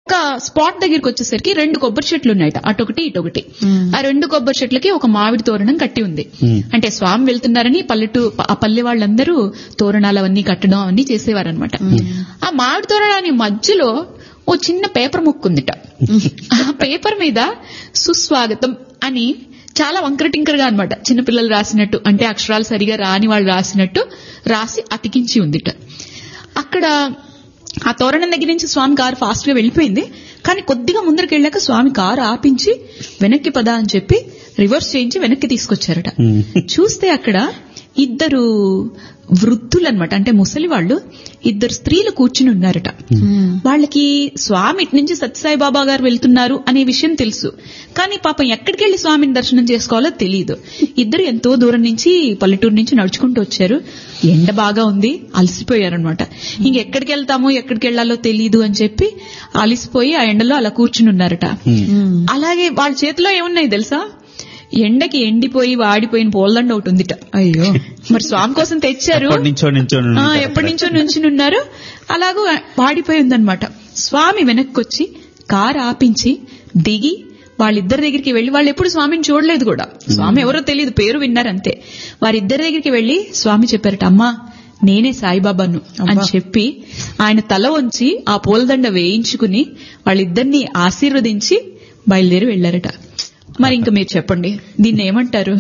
ఒక్క స్పాట్ దగ్గరికి వచ్చేసరికి రెండు కొబ్బరి చెట్లు ఉన్నాయట అటొకటి ఇటొకటి ఆ రెండు కొబ్బరి చెట్లకి ఒక మామిడి తోరణం కట్టి ఉంది అంటే స్వామి వెళ్తున్నారని పల్లెటూ ఆ పల్లె వాళ్ళందరూ తోరణాలు అవన్నీ కట్టడం అవన్నీ చేసేవారనమాట ఆ మామిడి తోరణాన్ని మధ్యలో ఓ చిన్న పేపర్ ముక్కు ఉందిట ఆ పేపర్ మీద సుస్వాగతం అని చాలా వంకరటింకర్ గా అనమాట చిన్నపిల్లలు రాసినట్టు అంటే అక్షరాలు సరిగా రాని వాళ్ళు రాసినట్టు రాసి అతికించి ఉందిట అక్కడ ఆ తోరణం దగ్గర నుంచి స్వామి కారు ఫాస్ట్ గా వెళ్ళిపోయింది కానీ కొద్దిగా ముందరికి వెళ్ళాక స్వామి కారు ఆపించి వెనక్కి పదా అని చెప్పి రివర్స్ చేయించి వెనక్కి తీసుకొచ్చారట చూస్తే అక్కడ ఇద్దరు వృద్ధులన్నమాట అంటే ముసలి వాళ్ళు ఇద్దరు స్త్రీలు కూర్చుని ఉన్నారట వాళ్ళకి స్వామి ఇటు నుంచి సత్యసాయి బాబా గారు వెళ్తున్నారు అనే విషయం తెలుసు కానీ పాపం ఎక్కడికి వెళ్లి స్వామిని దర్శనం చేసుకోవాలో తెలియదు ఇద్దరు ఎంతో దూరం నుంచి పల్లెటూరు నుంచి నడుచుకుంటూ వచ్చారు ఎండ బాగా ఉంది అలసిపోయారనమాట ఇంకెక్కడికి వెళ్తామో ఎక్కడికి వెళ్లాలో తెలియదు అని చెప్పి అలసిపోయి ఆ ఎండలో అలా కూర్చుని ఉన్నారట అలాగే వాళ్ళ చేతిలో ఏమున్నాయి తెలుసా ఎండకి ఎండిపోయి వాడిపోయిన పోల్దండ ఒకటి ఉందిట అయ్యో మరి స్వామి కోసం తెచ్చారు ఎప్పటి నుంచో నించొని ఆ, ఉంటారు ఎప్పటి నుంచో నుంచి ఉన్నారు అలాగూ వాడిపోయి ఉందన్నమాట స్వామి వెనక్కి వచ్చి కారు ఆపించి దిగి వాళ్ళిద్దరి దగ్గరికి వెళ్లి వాళ్ళు ఎప్పుడు స్వామిని చూడలేదు కూడా స్వామి ఎవరో తెలియదు పేరు విన్నారు అంతే వారిద్దరి దగ్గరికి వెళ్లి స్వామి చెప్పారట అమ్మా నేనే సాయిబాబాను అని చెప్పి ఆయన తల వంచి ఆ పూలదండ వేయించుకుని వాళ్ళిద్దరిని ఆశీర్వదించి బయలుదేరి వెళ్లారట మరి ఇంకా మీరు చెప్పండి దీన్ని ఏమంటారు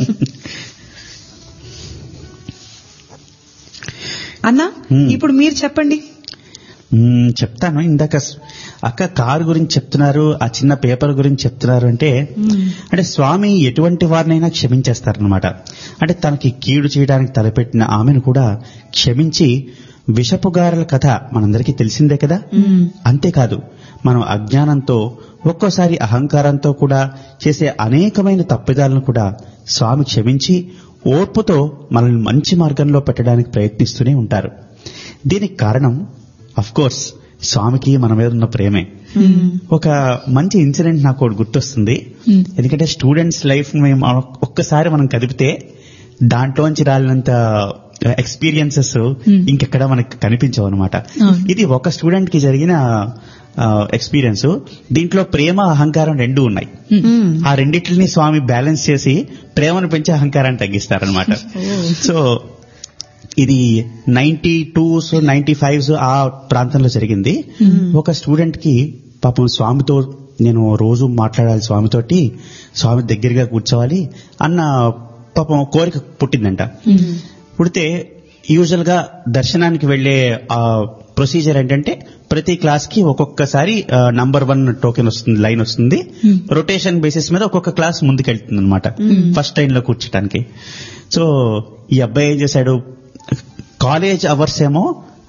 అన్నా ఇప్పుడు మీరు చెప్పండి మ్మ్, చెప్తాను ఇందాక స్- అక్క కారు గురించి చెప్తున్నారు ఆ చిన్న పేపర్ గురించి చెప్తున్నారు అంటే అంటే స్వామి ఎటువంటి వారినైనా క్షమించేస్తారనమాట అంటే తనకి కీడు చేయడానికి తలపెట్టిన ఆమెను కూడా క్షమించి విషపుగారల కథ మనందరికీ తెలిసిందే కదా అంతేకాదు మనం అజ్ఞానంతో ఒక్కోసారి అహంకారంతో కూడా చేసే అనేకమైన తప్పిదాలను కూడా స్వామి క్షమించి ఓర్పుతో మనల్ని మంచి మార్గంలో పెట్టడానికి ప్రయత్నిస్తూనే ఉంటారు దీనికి కారణం అఫ్ కోర్స్ స్వామికి మన మీద ఉన్న ప్రేమే ఒక మంచి ఇన్సిడెంట్ నాకు ఒకటి గుర్తొస్తుంది ఎందుకంటే స్టూడెంట్స్ లైఫ్ మేము ఒక్కసారి మనం కదిపితే దాంట్లోంచి రాలినంత ఎక్స్పీరియన్సెస్ ఇంకెక్కడ మనకి కనిపించవు అనమాట ఇది ఒక స్టూడెంట్ కి జరిగిన ఎక్స్పీరియన్స్ దీంట్లో ప్రేమ అహంకారం రెండు ఉన్నాయి ఆ రెండిటిని స్వామి బ్యాలెన్స్ చేసి ప్రేమను పెంచి అహంకారాన్ని తగ్గిస్తారనమాట సో ఇది నైన్టీ టూస్ నైన్టీ ఫైవ్స్ ఆ ప్రాంతంలో జరిగింది ఒక స్టూడెంట్ కి పాపం స్వామితో నేను రోజు మాట్లాడాలి స్వామితోటి స్వామి దగ్గరగా కూర్చోవాలి అన్న పాపం కోరిక పుట్టిందంట పుడితే యూజువల్ గా దర్శనానికి వెళ్లే ఆ ప్రొసీజర్ ఏంటంటే ప్రతి క్లాస్ కి ఒక్కొక్కసారి నంబర్ వన్ టోకెన్ వస్తుంది లైన్ వస్తుంది రొటేషన్ బేసిస్ మీద ఒక్కొక్క క్లాస్ ముందుకెళ్తుంది అనమాట ఫస్ట్ లైన్ లో కూర్చోటానికి సో ఈ అబ్బాయి ఏం చేశాడు కాలేజ్ అవర్స్ ఏమో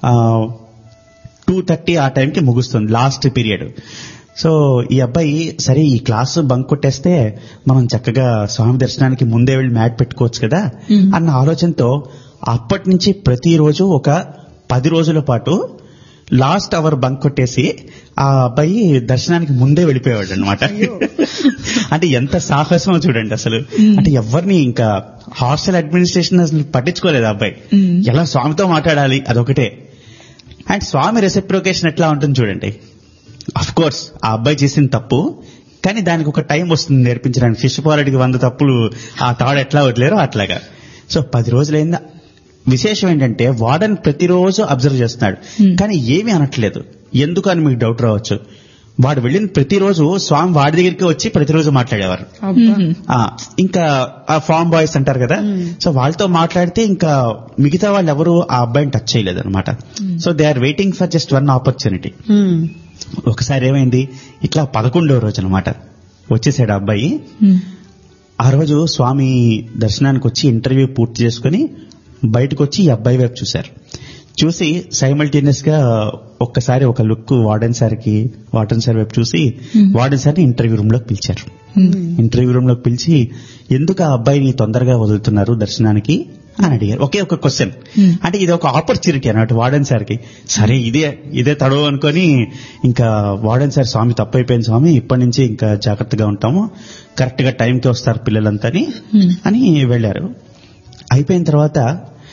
టూ థర్టీ ఆ టైంకి ముగుస్తుంది లాస్ట్ పీరియడ్ సో ఈ అబ్బాయి సరే ఈ క్లాస్ బంక్ కొట్టేస్తే మనం చక్కగా స్వామి దర్శనానికి ముందే వెళ్ళి మ్యాట్ పెట్టుకోవచ్చు కదా అన్న ఆలోచనతో అప్పటి నుంచి ప్రతిరోజు ఒక పది రోజుల పాటు లాస్ట్ అవర్ బంక్ కొట్టేసి ఆ అబ్బాయి దర్శనానికి ముందే వెళ్ళిపోయాడు అనమాట అంటే ఎంత సాహసమో చూడండి అసలు అంటే ఎవరిని ఇంకా హాస్టల్ అడ్మినిస్ట్రేషన్ అసలు పట్టించుకోలేదు ఆ అబ్బాయి ఎలా స్వామితో మాట్లాడాలి అదొకటే అండ్ స్వామి రెసిప్రోకేషన్ ఎట్లా ఉంటుంది చూడండి అఫ్ కోర్స్ ఆ అబ్బాయి చేసిన తప్పు కానీ దానికి ఒక టైం వస్తుంది నేర్పించడానికి శిశుపాలుడికి వంద తప్పులు ఆ తాడు ఎట్లా వదిలేరో అట్లాగా సో పది రోజులైందా విశేషం ఏంటంటే వార్డెన్ ప్రతిరోజు అబ్జర్వ్ చేస్తున్నాడు కానీ ఏమీ అనట్లేదు ఎందుకు అని మీకు డౌట్ రావచ్చు వాడు వెళ్ళిన ప్రతిరోజు స్వామి వాడి దగ్గరికి వచ్చి ప్రతిరోజు మాట్లాడేవారు ఆ, ఇంకా ఆ ఫామ్ బాయ్స్ అంటారు కదా సో వాళ్ళతో మాట్లాడితే ఇంకా మిగతా వాళ్ళు ఎవరు ఆ అబ్బాయిని టచ్ చేయలేదు అనమాట so they are waiting for just one opportunity ఒకసారి ఏమైంది ఇట్లా పదకొండవ రోజు అనమాట వచ్చేసాడు ఆ అబ్బాయి ఆ రోజు స్వామి దర్శనానికి వచ్చి ఇంటర్వ్యూ పూర్తి చేసుకుని బయటకు వచ్చి ఈ అబ్బాయి వైపు చూశారు చూసి సైమల్టేనియస్ గా ఒక్కసారి ఒక లుక్ వార్డెన్ సార్ కి వార్డెన్ సార్ వైపు చూసి వార్డెన్ సార్ ని ఇంటర్వ్యూ రూమ్ లోకి పిలిచారు ఇంటర్వ్యూ రూమ్ లోకి పిలిచి ఎందుకు ఆ అబ్బాయిని తొందరగా వదులుతున్నారు దర్శనానికి అని అడిగారు ఒకే ఒక క్వశ్చన్ అంటే ఇది ఒక ఆపర్చునిటీ అన్నట్టు వార్డెన్ సార్ కి సరే ఇదే ఇదే తడవ అనుకొని ఇంకా వార్డెన్ సార్ స్వామి తప్పైపోయింది స్వామి ఇప్పటి నుంచి ఇంకా జాగ్రత్తగా ఉంటాము కరెక్ట్ గా టైంకి వస్తారు పిల్లలంతని అని వెళ్ళారు అయిపోయిన తర్వాత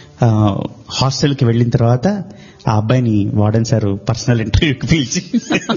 హాస్టల్ కి వెళ్ళిన తర్వాత ఆ అబ్బాయిని వార్డెన్ సార్ పర్సనల్ ఇంటర్వ్యూకి పిలిచి